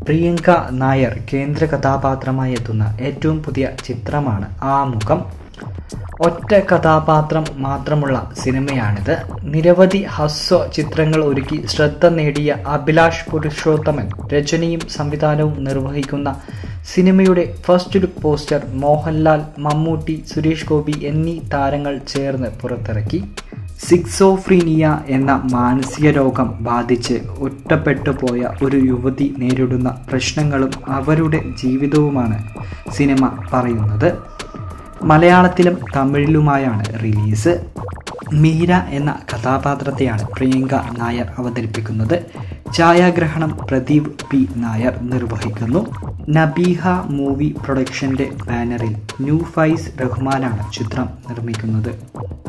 പ്രിയങ്ക നായർ കേന്ദ്ര കഥാപാത്രമായി എത്തുന്ന ഏറ്റവും പുതിയ ചിത്രമാണ് ആമുഖം ഒറ്റ കഥാപാത്രം മാത്രമുള്ള സിനിമയാണിത് നിരവധി ഹസ്വ ചിത്രങ്ങൾ ഒരുക്കി ശ്രദ്ധ നേടിയ അഭിലാഷ് പുരുഷോത്തമൻ രചനയും സംവിധാനവും നിർവഹിക്കുന്ന സിനിമയുടെ first look poster Mohanlal Mammootty Suresh Gopi എന്നീ താരങ്ങൾ ചേർന്ന് പുറത്തിറക്കി സിക്സോഫ്രീനിയ എന്ന മാനസിക രോഗം ബാധിച്ച് ഒറ്റപ്പെട്ടു പോയ ഒരു യുവതി നേരിടുന്ന പ്രശ്നങ്ങളും അവരുടെ ജീവിതവുമാണ് സിനിമ പറയുന്നത് മലയാളത്തിലും തമിഴിലുമായാണ് റിലീസ് മീര എന്ന കഥാപാത്രത്തെയാണ് പ്രിയങ്ക നായർ അവതരിപ്പിക്കുന്നത് ഛായാഗ്രഹണം പ്രദീപ് പി നായർ നിർവഹിക്കുന്നു നബീഹ മൂവി പ്രൊഡക്ഷന്റെ ബാനറിൽ ന്യൂ ഫൈസ് റഹ്മാനാണ് ചിത്രം നിർമ്മിക്കുന്നത്